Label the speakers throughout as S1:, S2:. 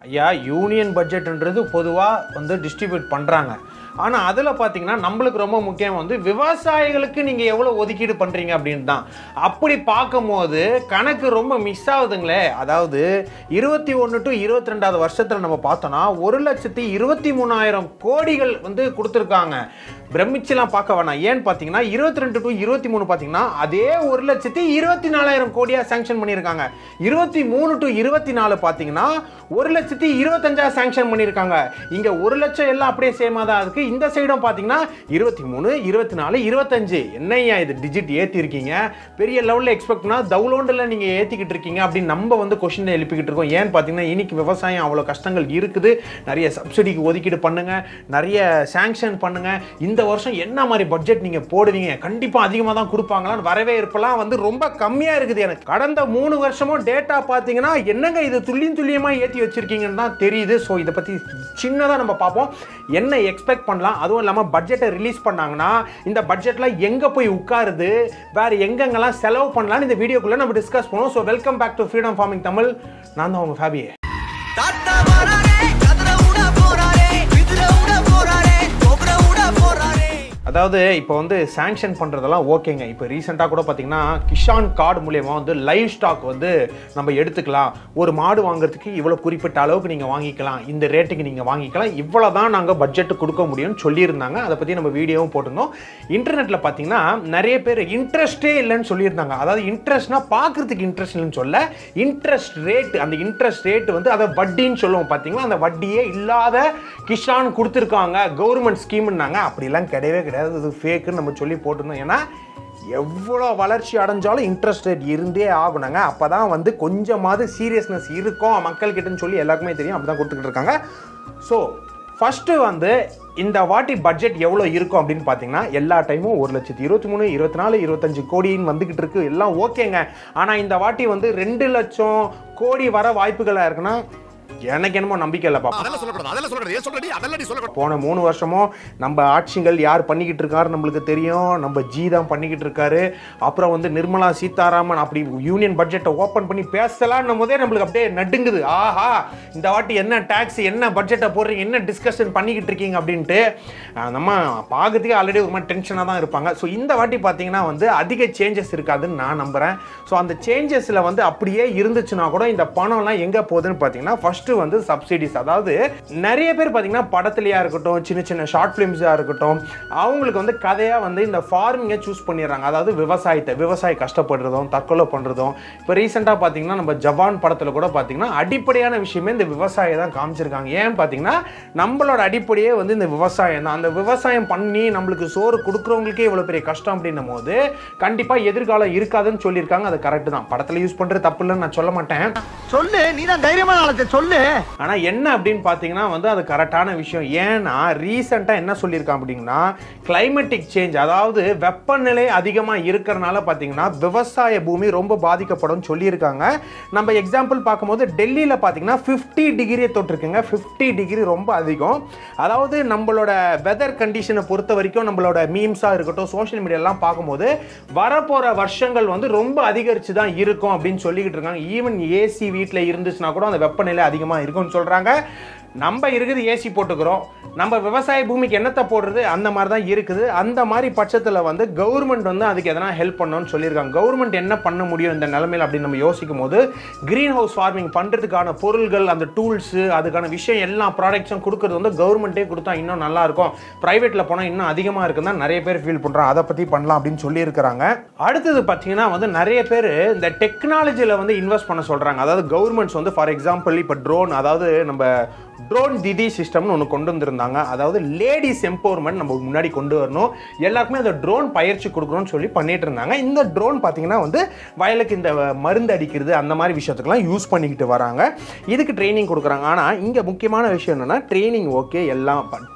S1: ஐயா யூனியன் பட்ஜெட்ன்றது பொதுவாக வந்து டிஸ்ட்ரிபியூட் பண்ணுறாங்க ஆனால் அதில் பார்த்தீங்கன்னா நம்மளுக்கு ரொம்ப முக்கியம் வந்து விவசாயிகளுக்கு நீங்கள் எவ்வளோ ஒதுக்கீடு பண்ணுறீங்க அப்படின்னு தான் அப்படி பார்க்கும்போது கணக்கு ரொம்ப மிஸ் ஆகுதுங்களே அதாவது இருபத்தி ஒன்று டு இருபத்தி ரெண்டாவது வருஷத்தில் நம்ம பார்த்தோன்னா ஒரு லட்சத்தி இருபத்தி மூணாயிரம் கோடிகள் வந்து கொடுத்துருக்காங்க பிரமிச்சுலாம் பார்க்க வேணாம் ஏன்னு பார்த்தீங்கன்னா இருபத்தி ரெண்டு டு இருபத்தி மூணு பார்த்தீங்கன்னா அதே ஒரு லட்சத்தி இருபத்தி நாலாயிரம் கோடியாக சாங்ஷன் பண்ணியிருக்காங்க இருபத்தி மூணு டு இருபத்தி நாலு பார்த்தீங்கன்னா ஒரு லட்சத்தி இருபத்தஞ்சா சாங்ஷன் பண்ணியிருக்காங்க இங்கே ஒரு லட்சம் எல்லாம் அப்படியே சேமாக தான் இருக்குது இந்த சைடும் பார்த்தீங்கன்னா இருபத்தி மூணு இருபத்தி நாலு இருபத்தஞ்சு என்னையா இது டிஜிட் ஏற்றிருக்கீங்க பெரிய லெவலில் எக்ஸ்பெக்ட் பண்ணால் தவுலோண்டில் நீங்கள் ஏற்றிக்கிட்டு இருக்கீங்க அப்படின்னு நம்ம வந்து கொஷின் எழுப்பிக்கிட்டு இருக்கோம் ஏன்னு பார்த்தீங்கன்னா இன்னைக்கு விவசாயம் அவ்வளோ கஷ்டங்கள் இருக்குது நிறைய சப்சிடிக்கு ஒதுக்கீடு பண்ணுங்க நிறைய சாங்ஷன் பண்ணுங்க இந்த வருஷம் என்ன மாதிரி பட்ஜெட் நீங்கள் போடுவீங்க கண்டிப்பாக அதிகமாக தான் கொடுப்பாங்களான்னு வரவே இருப்பெல்லாம் வந்து ரொம்ப கம்மியாக இருக்குது எனக்கு கடந்த மூணு வருஷமும் டேட்டா பார்த்தீங்கன்னா என்னங்க இது துல்லியம் துல்லியமாக ஏற்றி வச்சிருக்கீங்கன்னு தான் தெரியுது ஸோ இதை பற்றி சின்னதாக நம்ம பார்ப்போம் என்ன எக்ஸ்பெக்ட் பண்ணலாம் அதுவும் இல்லாமல் பட்ஜெட்டை ரிலீஸ் பண்ணாங்கன்னா இந்த பட்ஜெட்டில் எங்கே போய் உட்காருது வேறு எங்கெங்கெல்லாம் செலவு பண்ணலாம்னு இந்த வீடியோக்குள்ளே நம்ம டிஸ்கஸ் பண்ணுவோம் so welcome back to freedom farming Tamil நான் தான் உங்கள் ஃபேபியே
S2: தாத்தா வராரே கதிர உட போறாரே விதிர உட போறாரே கொபர உட போறாரே
S1: அதாவது இப்போ வந்து சாங்ஷன் பண்ணுறதெல்லாம் ஓகேங்க இப்போ ரீசெண்டாக கூட பார்த்தீங்கன்னா கிஷான் கார்டு மூலியமாக வந்து லைவ் ஸ்டாக் வந்து நம்ம எடுத்துக்கலாம் ஒரு மாடு வாங்குறதுக்கு இவ்வளோ குறிப்பிட்ட அளவுக்கு நீங்கள் வாங்கிக்கலாம் இந்த ரேட்டுக்கு நீங்கள் வாங்கிக்கலாம் இவ்வளோ தான் நாங்கள் பட்ஜெட்டு கொடுக்க முடியும்னு சொல்லியிருந்தாங்க அதை பற்றி நம்ம வீடியோவும் போட்டிருந்தோம் இன்டர்நெட்டில் பார்த்தீங்கன்னா நிறைய பேர் இன்ட்ரெஸ்ட்டே இல்லைன்னு சொல்லியிருந்தாங்க அதாவது இன்ட்ரெஸ்ட்னா பார்க்குறதுக்கு இன்ட்ரெஸ்ட் இல்லைன்னு சொல்ல இன்ட்ரெஸ்ட் ரேட் அந்த இன்ட்ரெஸ்ட் ரேட் வந்து அதை வட்டின்னு சொல்லுவோம் பார்த்தீங்களா அந்த வட்டியே இல்லாத கிஷான் கொடுத்துருக்காங்க கவர்மெண்ட் ஸ்கீம்னாங்க அப்படிலாம் கிடையவே கிடையாது இது ஃபேக்குன்னு நம்ம சொல்லி போட்டிருந்தோம் ஏன்னா எவ்வளோ வளர்ச்சி அடைஞ்சாலும் இன்ட்ரெஸ்ட் ரேட் இருந்தே ஆகணுங்க அப்போ தான் வந்து கொஞ்சமாவது சீரியஸ்னஸ் இருக்கும் மக்கள்கிட்டன்னு சொல்லி எல்லாருக்குமே தெரியும் அப்படி தான் கொடுத்துக்கிட்டு இருக்காங்க ஸோ ஃபஸ்ட்டு வந்து இந்த வாட்டி பட்ஜெட் எவ்வளோ இருக்கும் அப்படின்னு பார்த்தீங்கன்னா எல்லா டைமும் ஒரு லட்சத்தி இருபத்தி மூணு இருபத்தி நாலு இருபத்தஞ்சு கோடின்னு வந்துக்கிட்டு இருக்கு எல்லாம் ஓகேங்க ஆனால் இந்த வாட்டி வந்து ரெண்டு லட்சம் கோடி வர வாய்ப்புகளாக இருக்குன்னா எனக்கு என்னமோ நம்பிக்கை இல்லை பாப்பா
S3: அதெல்லாம் சொல்லக்கூடாது அதெல்லாம் சொல்லக்கூடாது ஏன் சொல்றடி அதெல்லாம் நீ சொல்லக்கூடாது
S1: போன மூணு வருஷமும் நம்ம ஆட்சிகள் யார் பண்ணிக்கிட்டு இருக்காரு நம்மளுக்கு தெரியும் நம்ம ஜி தான் பண்ணிக்கிட்டு இருக்காரு அப்புறம் வந்து நிர்மலா சீதாராமன் அப்படி யூனியன் பட்ஜெட்டை ஓப்பன் பண்ணி பேசலாம்னு போதே நம்மளுக்கு அப்படியே நடுங்குது ஆஹா இந்த வாட்டி என்ன டேக்ஸ் என்ன பட்ஜெட்டை போடுறீங்க என்ன டிஸ்கஷன் பண்ணிக்கிட்டு இருக்கீங்க அப்படின்ட்டு அஹ் நம்ம பார்க்கறதுக்கே ஆல்ரெடி ஒரு மாதிரி டென்ஷனாக தான் இருப்பாங்க ஸோ இந்த வாட்டி பார்த்தீங்கன்னா வந்து அதிக சேஞ்சஸ் இருக்காதுன்னு நான் நம்புகிறேன் ஸோ அந்த சேஞ்சஸில் வந்து அப்படியே இருந்துச்சுன்னா கூட இந்த பணம்லாம் எங்கே போகுதுன்னு பார்த்தீங்கன்னா ஃபர்ஸ்ட் வந்து சப்சிடிஸ் அதாவது நிறைய பேர் பார்த்தீங்கன்னா படத்துலையா இருக்கட்டும் சின்ன சின்ன ஷார்ட் ஃபிலிம்ஸாக இருக்கட்டும் அவங்களுக்கு வந்து கதையாக வந்து இந்த ஃபார்மிங்கை சூஸ் பண்ணிடுறாங்க அதாவது விவசாயத்தை விவசாயி கஷ்டப்படுறதும் தற்கொலை பண்ணுறதும் இப்போ ரீசெண்டாக பார்த்தீங்கன்னா நம்ம ஜவான் படத்தில் கூட பார்த்தீங்கன்னா அடிப்படையான விஷயமே இந்த விவசாயி தான் காமிச்சிருக்காங்க ஏன் பார்த்தீங்கன்னா நம்மளோட அடிப்படையே வந்து இந்த விவசாயம் தான் அந்த விவசாயம் பண்ணி நம்மளுக்கு சோறு கொடுக்குறவங்களுக்கே இவ்வளோ பெரிய கஷ்டம் அப்படின்னும் போது கண்டிப்பாக எதிர்காலம் இருக்காதுன்னு சொல்லியிருக்காங்க அது கரெக்டு தான் படத்தில் யூஸ் பண்ணுறது தப்பு இல்லைன்னு நான் சொல்ல மாட்டேன்
S4: சொல்லு நீ தான் தைரியமான ஆளத்தை சொல்லு
S1: ஆனால் என்ன அப்படின்னு பார்த்தீங்கன்னா வந்து அது கரெக்டான விஷயம் ஏன்னா ரீசெண்டாக என்ன சொல்லியிருக்கான் அப்படின்னா கிளைமேட்டிக் சேஞ்ச் அதாவது வெப்பநிலை அதிகமாக இருக்கிறனால பார்த்தீங்கன்னா விவசாய பூமி ரொம்ப பாதிக்கப்படும் சொல்லியிருக்காங்க நம்ம எக்ஸாம்பிள் பார்க்கும்போது டெல்லியில் பார்த்தீங்கன்னா ஃபிஃப்டி டிகிரியை தொட்டிருக்குங்க ஃபிஃப்டி டிகிரி ரொம்ப அதிகம் அதாவது நம்மளோட வெதர் கண்டிஷனை பொறுத்த வரைக்கும் நம்மளோட மீம்ஸாக இருக்கட்டும் சோஷியல் மீடியாலாம் பார்க்கும்போது வரப்போகிற வருஷங்கள் வந்து ரொம்ப அதிகரித்து தான் இருக்கும் அப்படின்னு சொல்லிக்கிட்டு இருக்காங்க ஈவன் ஏசி வீட்டில் இருந்துச்சுன்னா கூட அந்த வெப்பநிலை அதிகமாக இருக்கும்னு சொல்கிறாங்க நம்ம இருக்குது ஏசி போட்டுக்கிறோம் நம்ம விவசாய பூமிக்கு என்னத்தை போடுறது அந்த மாதிரி தான் இருக்குது அந்த மாதிரி பட்சத்தில் வந்து கவர்மெண்ட் வந்து அதுக்கு எதனா ஹெல்ப் பண்ணணும்னு சொல்லியிருக்காங்க கவர்மெண்ட் என்ன பண்ண முடியும் இந்த நிலைமையில் அப்படின்னு நம்ம யோசிக்கும் போது க்ரீன் ஹவுஸ் ஃபார்மிங் பண்ணுறதுக்கான பொருள்கள் அந்த டூல்ஸு அதுக்கான விஷயம் எல்லா ப்ராடக்ட்ஸும் கொடுக்குறது வந்து கவர்மெண்ட்டே கொடுத்தா இன்னும் நல்லா இருக்கும் ப்ரைவேட்டில் போனால் இன்னும் அதிகமாக இருக்குன்னு தான் நிறைய பேர் ஃபீல் பண்ணுறாங்க அதை பற்றி பண்ணலாம் அப்படின்னு சொல்லியிருக்கிறாங்க அடுத்தது பார்த்தீங்கன்னா வந்து நிறைய பேர் இந்த டெக்னாலஜியில் வந்து இன்வெஸ்ட் பண்ண சொல்கிறாங்க அதாவது கவர்மெண்ட்ஸ் வந்து ஃபார் எக்ஸாம்பிள் இப்போ ட்ரோன் அதாவது நம்ம ட்ரோன் திதி சிஸ்டம்னு ஒன்று கொண்டு வந்திருந்தாங்க அதாவது லேடிஸ் எம்பவர்மெண்ட் நம்ம முன்னாடி கொண்டு வரணும் எல்லாருக்குமே அந்த ட்ரோன் பயிற்சி கொடுக்கணும்னு சொல்லி பண்ணிட்டு இருந்தாங்க இந்த ட்ரோன் பார்த்தீங்கன்னா வந்து வயலுக்கு இந்த மருந்து அடிக்கிறது அந்த மாதிரி விஷயத்துக்கெல்லாம் யூஸ் பண்ணிக்கிட்டு வராங்க இதுக்கு ட்ரைனிங் கொடுக்குறாங்க ஆனால் இங்கே முக்கியமான விஷயம் என்னென்னா ட்ரைனிங் ஓகே எல்லாம் பட்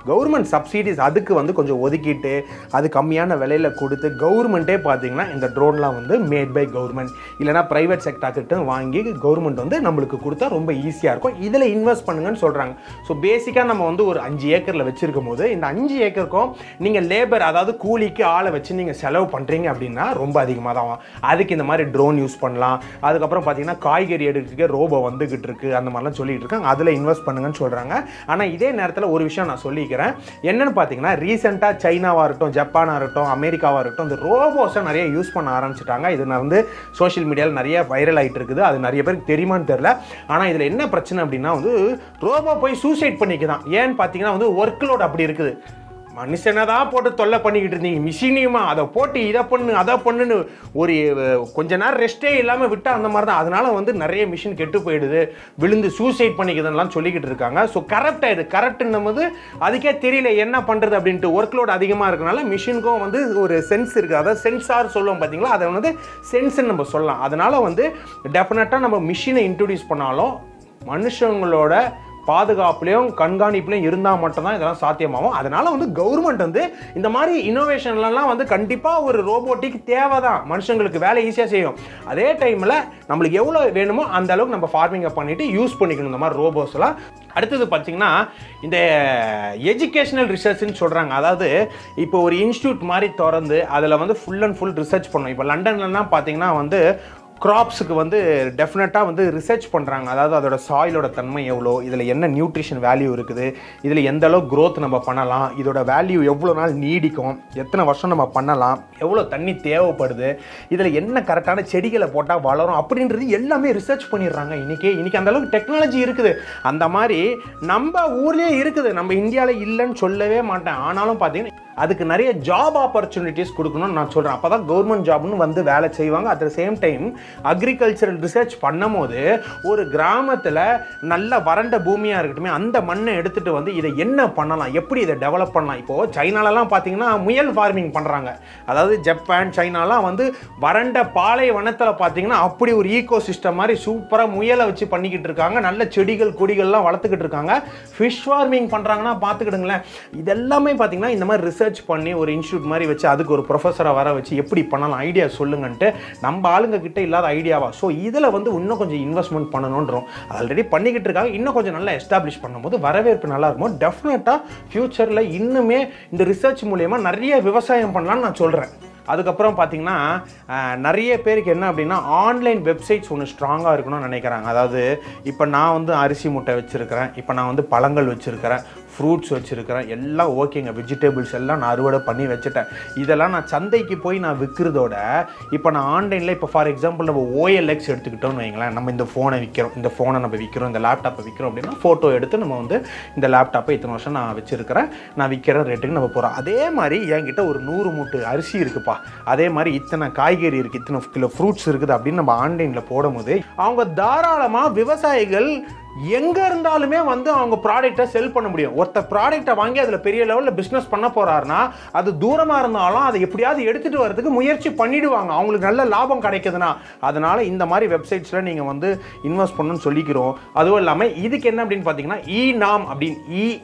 S1: கவர்மெண்ட் சப்சிடிஸ் அதுக்கு வந்து கொஞ்சம் ஒதுக்கிட்டு அது கம்மியான விலையில் கொடுத்து கவர்மெண்ட்டே பார்த்தீங்கன்னா இந்த ட்ரோன்லாம் வந்து மேட் பை கவர்மெண்ட் இல்லைனா ப்ரைவேட் செக்டார்கிட்ட வாங்கி கவர்மெண்ட் வந்து நம்மளுக்கு கொடுத்தா ரொம்ப ஈஸியாக இருக்கும் இதில் இன்வெஸ்ட் பண்ணுங்கன்னு சொல்கிறாங்க ஸோ பேசிக்காக நம்ம வந்து ஒரு அஞ்சு ஏக்கரில் வச்சிருக்கும் போது இந்த அஞ்சு ஏக்கருக்கும் நீங்கள் லேபர் அதாவது கூலிக்கு ஆளை வச்சு நீங்கள் செலவு பண்ணுறீங்க அப்படின்னா ரொம்ப அதிகமாக தான் ஆகும் அதுக்கு இந்த மாதிரி ட்ரோன் யூஸ் பண்ணலாம் அதுக்கப்புறம் பார்த்தீங்கன்னா காய்கறி எடுக்கிறதுக்கு ரோபோ வந்துகிட்டு இருக்கு அந்த மாதிரிலாம் சொல்லிட்டு இருக்காங்க அதில் இன்வெஸ்ட் பண்ணுங்கன்னு சொல்கிறாங்க ஆனால் இதே நேரத்தில் ஒரு விஷயம் நான் சொல்லிக்கிறேன் என்னன்னு பார்த்தீங்கன்னா ரீசெண்டாக சைனாவாக இருக்கட்டும் ஜப்பானாக இருக்கட்டும் அமெரிக்காவாக இருக்கட்டும் இந்த ரோபோஸை நிறைய யூஸ் பண்ண ஆரம்பிச்சிட்டாங்க இது நான் வந்து சோஷியல் மீடியாவில் நிறைய வைரல் ஆகிட்டு இருக்குது அது நிறைய பேருக்கு தெரியுமான்னு தெரில ஆனால் இதில் என்ன பிரச்சனை அப்படின்னா வந்து ரோபோ போய் சூசைட் பண்ணிக்குதான் ஏன்னு பார்த்தீங்கன்னா வந்து ஒர்க் லோட் அப்படி இருக்குது மனுஷனை தான் போட்டு தொல்லை பண்ணிக்கிட்டு இருந்தீங்க மிஷினியுமா அதை போட்டு இதை பண்ணு அதை பண்ணுன்னு ஒரு அஹ், கொஞ்ச நேரம் ரெஸ்ட்டே இல்லாமல் விட்டா அந்த மாதிரி தான் அதனால வந்து நிறைய மிஷின் கெட்டு போயிடுது விழுந்து சூசைட் பண்ணிக்குதுன்னெலாம் சொல்லிக்கிட்டு இருக்காங்க ஸோ கரெக்ட் ஆயிடுது கரெக்ட்னும் போது அதுக்கே தெரியல என்ன பண்ணுறது அப்படின்ட்டு ஒர்க் லோட் அதிகமாக இருக்கனால மிஷினுக்கும் வந்து ஒரு சென்ஸ் இருக்குது அதாவது சென்சார் சொல்லுவோம் பார்த்தீங்களா அதை வந்து சென்ஸ்ன்னு நம்ம சொல்லலாம் அதனால வந்து டெஃபினட்டாக நம்ம மிஷினை இன்ட்ரடியூஸ் பண்ணாலும் மனுஷங்களோட பாதுகாப்புலையும் கண்காணிப்புலையும் இருந்தால் மட்டும்தான் இதெல்லாம் சாத்தியமாகும் அதனால வந்து கவர்மெண்ட் வந்து இந்த மாதிரி இன்னோவேஷன்லாம் வந்து கண்டிப்பாக ஒரு ரோபோட்டிக் தேவை தான் மனுஷங்களுக்கு வேலை ஈஸியாக செய்யும் அதே டைமில் நம்மளுக்கு எவ்வளோ வேணுமோ அந்த அளவுக்கு நம்ம ஃபார்மிங்கை பண்ணிட்டு யூஸ் பண்ணிக்கணும் இந்த மாதிரி ரோபோஸ்லாம் அடுத்தது பார்த்தீங்கன்னா இந்த எஜுகேஷனல் ரிசர்ச்னு சொல்கிறாங்க அதாவது இப்போ ஒரு இன்ஸ்டியூட் மாதிரி திறந்து அதில் வந்து ஃபுல் அண்ட் ஃபுல் ரிசர்ச் பண்ணும் இப்போ லண்டன்லலாம் பார்த்தீங்கன்னா வந்து கிராப்ஸுக்கு வந்து டெஃபினட்டாக வந்து ரிசர்ச் பண்ணுறாங்க அதாவது அதோட சாயிலோட தன்மை எவ்வளோ இதில் என்ன நியூட்ரிஷன் வேல்யூ இருக்குது இதில் எந்த அளவு growth நம்ம பண்ணலாம் இதோட வேல்யூ எவ்வளோ நாள் நீடிக்கும் எத்தனை வருஷம் நம்ம பண்ணலாம் எவ்வளோ தண்ணி தேவைப்படுது இதில் என்ன கரெக்டான செடிகளை போட்டால் வளரும் அப்படின்றது எல்லாமே ரிசர்ச் பண்ணிடுறாங்க இன்றைக்கி இன்றைக்கி அந்த அளவுக்கு டெக்னாலஜி இருக்குது அந்த மாதிரி நம்ம ஊர்லேயே இருக்குது நம்ம இந்தியாவில் இல்லைன்னு சொல்லவே மாட்டேன் ஆனாலும் பார்த்தீங்கன்னா அதுக்கு நிறைய ஜாப் ஆப்பர்ச்சுனிட்டிஸ் கொடுக்கணும்னு நான் சொல்கிறேன் அப்போ தான் கவர்மெண்ட் ஜாப்னு வந்து வேலை செய்வாங்க at the same time agricultural research பண்ணும்போது ஒரு கிராமத்தில் நல்ல வறண்ட பூமியாக இருக்கட்டுமே அந்த மண்ணை எடுத்துகிட்டு வந்து இதை என்ன பண்ணலாம் எப்படி இதை டெவலப் பண்ணலாம் இப்போது சைனாலலாம் பார்த்தீங்கன்னா முயல் ஃபார்மிங் பண்ணுறாங்க அதாவது ஜப்பான் சைனாலாம் வந்து வறண்ட பாலைவனத்தில் பார்த்தீங்கன்னா அப்படி ஒரு ஈகோ சிஸ்டம் மாதிரி சூப்பராக முயலை வச்சு பண்ணிக்கிட்டு இருக்காங்க நல்ல செடிகள் கொடிகள்லாம் வளர்த்துக்கிட்டு இருக்காங்க ஃபிஷ் ஃபார்மிங் பண்ணுறாங்கன்னா பார்த்துக்கிடுங்களேன் இதெல்லாமே பார்த்தீங்கன்னா இந்த மாதிரி ரிசர்ச் பண்ணி ஒரு இன்ஸ்டியூட் மாதிரி வச்சு அதுக்கு ஒரு ப்ரொஃபஸரை வர வச்சு எப்படி பண்ணலாம் ஐடியா சொல்லுங்கன்ட்டு நம்ம ஆளுங்க கிட்ட இல்லாத ஐடியாவா ஸோ இதில் வந்து இன்னும் கொஞ்சம் இன்வெஸ்ட்மெண்ட் பண்ணணுன்றோம் ஆல்ரெடி பண்ணிக்கிட்டு இருக்காங்க இன்னும் கொஞ்சம் நல்லா எஸ்டாப்ளிஷ் பண்ணும்போது வரவேற்பு நல்லா இருக்கும் டெஃபினட்டாக ஃப்யூச்சரில் இன்னுமே இந்த ரிசர்ச் மூலயமா நிறைய விவசாயம் பண்ணலாம்னு நான் சொல்கிறேன் அதுக்கப்புறம் பார்த்தீங்கன்னா அஹ், நிறைய பேருக்கு என்ன அப்படின்னா ஆன்லைன் வெப்சைட்ஸ் ஒன்று ஸ்ட்ராங்காக இருக்கணும்னு நினைக்கிறாங்க அதாவது இப்போ நான் வந்து அரிசி முட்டை வச்சுருக்கிறேன் இப்போ நான் வந்து பழங்கள் வச்சுருக்கிறேன் ஃப்ரூட்ஸ் வச்சுருக்கிறேன் எல்லாம் ஓகேங்க வெஜிடபிள்ஸ் எல்லாம் நான் அறுவடை பண்ணி வச்சுட்டேன் இதெல்லாம் நான் சந்தைக்கு போய் நான் விற்கிறதோட இப்போ நான் ஆன்லைனில் இப்போ ஃபார் எக்ஸாம்பிள் நம்ம ஓஎல்எக்ஸ் எடுத்துக்கிட்டோம்னு வைங்களேன் நம்ம இந்த ஃபோனை விற்கிறோம் இந்த ஃபோனை நம்ம விற்கிறோம் இந்த லேப்டாப்பை விற்கிறோம் அப்படின்னா ஃபோட்டோ எடுத்து நம்ம வந்து இந்த லேப்டாப்பை இத்தனை வருஷம் நான் வச்சுருக்கிறேன் நான் விற்கிற ரேட்டுக்கு நம்ம போகிறோம் அதே மாதிரி என்கிட்ட ஒரு நூறு மூட்டு அரிசி இருக்குப்பா அதே மாதிரி இத்தனை காய்கறி இருக்குது இத்தனை கிலோ ஃப்ரூட்ஸ் இருக்குது அப்படின்னு நம்ம ஆன்லைனில் போடும்போது அவங்க தாராளமாக விவசாயிகள் எங்கே இருந்தாலுமே வந்து அவங்க ப்ராடக்ட்டை செல் பண்ண முடியும் ஒருத்தர் ப்ராடக்ட்டை வாங்கி அதில் பெரிய லெவலில் பிஸ்னஸ் பண்ண போகிறாருன்னா அது தூரமாக இருந்தாலும் அதை எப்படியாவது எடுத்துகிட்டு வரதுக்கு முயற்சி பண்ணிடுவாங்க அவங்களுக்கு நல்ல லாபம் கிடைக்குதுன்னா அதனால இந்த மாதிரி வெப்சைட்ஸில் நீங்கள் வந்து இன்வெஸ்ட் பண்ணணும்னு சொல்லிக்கிறோம் அதுவும் இல்லாமல் இதுக்கு என்ன அப்படின்னு பார்த்தீங்கன்னா இ நாம் அப்படின்னு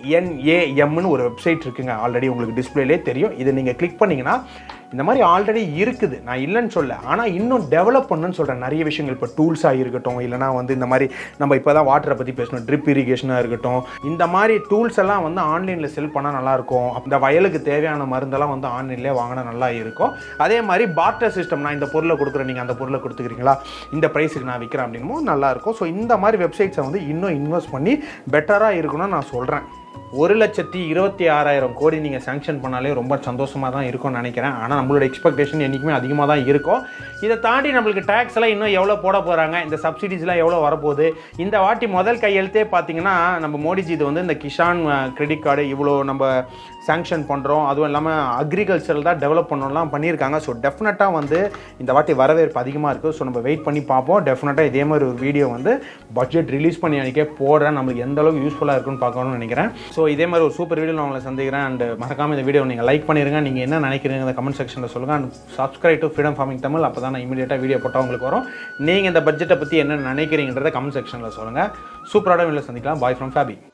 S1: இஎன்ஏஎம்னு ஒரு வெப்சைட் இருக்குங்க ஆல்ரெடி உங்களுக்கு டிஸ்பிளேலே தெரியும் இதை நீங்கள் கிளிக் பண்ணீங்கன்னா இந்த மாதிரி ஆல்ரெடி இருக்குது நான் இல்லைன்னு சொல்ல ஆனால் இன்னும் டெவலப் பண்ணணும்னு சொல்கிறேன் நிறைய விஷயங்கள் இப்போ டூல்ஸாக இருக்கட்டும் இல்லைனா வந்து இந்த மாதிரி நம்ம இப்போ தான் வாட்டரை பற்றி பேசணும் ட்ரிப் இரிகேஷனாக இருக்கட்டும் இந்த மாதிரி டூல்ஸ் எல்லாம் வந்து ஆன்லைனில் செல் பண்ணால் நல்லாயிருக்கும் இந்த வயலுக்கு தேவையான மருந்தெல்லாம் வந்து ஆன்லைன்லேயே வாங்கினா நல்லா இருக்கும் அதே மாதிரி பார்ட்டர் சிஸ்டம் நான் இந்த பொருளை கொடுக்குறேன் நீங்கள் அந்த பொருளை கொடுத்துக்கிறீங்களா இந்த ப்ரைஸுக்கு நான் விற்கிறேன் அப்படின்னும் நல்லாயிருக்கும் ஸோ இந்த மாதிரி வெப்சைட்ஸை வந்து இன்னும் இன்வெஸ்ட் பண்ணி பெட்டராக இருக்கணும்னு நான் சொல்கிறேன் ஒரு லட்சத்தி இருபத்தி ஆறாயிரம் கோடி நீங்கள் சாங்ஷன் பண்ணாலே ரொம்ப சந்தோஷமாக தான் இருக்கும்னு நினைக்கிறேன் ஆனால் நம்மளோட எக்ஸ்பெக்டேஷன் என்றைக்குமே அதிகமாக தான் இருக்கும் இதை தாண்டி நம்மளுக்கு டேக்ஸ் எல்லாம் இன்னும் எவ்வளோ போட போகிறாங்க இந்த சப்சிடிஸ்லாம் எவ்வளோ வரப்போகுது இந்த வாட்டி முதல் கையெழுத்தே பார்த்தீங்கன்னா நம்ம மோடிஜி இது வந்து இந்த கிஷான் கிரெடிட் கார்டு இவ்வளோ நம்ம சாங்ஷன் பண்ணுறோம் அதுவும் இல்லாமல் அக்ரிகல்ச்சர் தான் டெவலப் பண்ணணும்லாம் பண்ணியிருக்காங்க ஸோ டெஃபினட்டாக வந்து இந்த வாட்டி வரவேற்பு அதிகமாக இருக்குது ஸோ நம்ம வெயிட் பண்ணி பார்ப்போம் டெஃபினட்டாக இதே மாதிரி ஒரு வீடியோ வந்து பட்ஜெட் ரிலீஸ் பண்ணி அன்றைக்கே போடுறேன் நம்மளுக்கு எந்த அளவுக்கு யூஸ்ஃபுல்லாக இருக்குன்னு பார்க்கணும்னு நினைக்கிறேன் ஸோ இதே மாதிரி ஒரு சூப்பர் வீடியோ நான் உங்களை சந்திக்கிறேன் அண்ட் மறக்காம இந்த வீடியோ நீங்கள் லைக் பண்ணிருங்க நீங்கள் என்ன நினைக்கிறீங்க இந்த கமெண்ட் செக்ஷனில் சொல்லுங்கள் and subscribe to freedom farming Tamil அப்போ தான் நான் இமீடியட்டாக வீடியோ போட்டால் உங்களுக்கு வரும் நீங்கள் இந்த பட்ஜெட்டை பற்றி என்ன நினைக்கிறீங்கன்றதை கமெண்ட் செக்ஷனில் சொல்லுங்கள் சூப்பரான வீடியோ சந்திக்கலாம் பாய் ஃப்ரம் ஃபேபி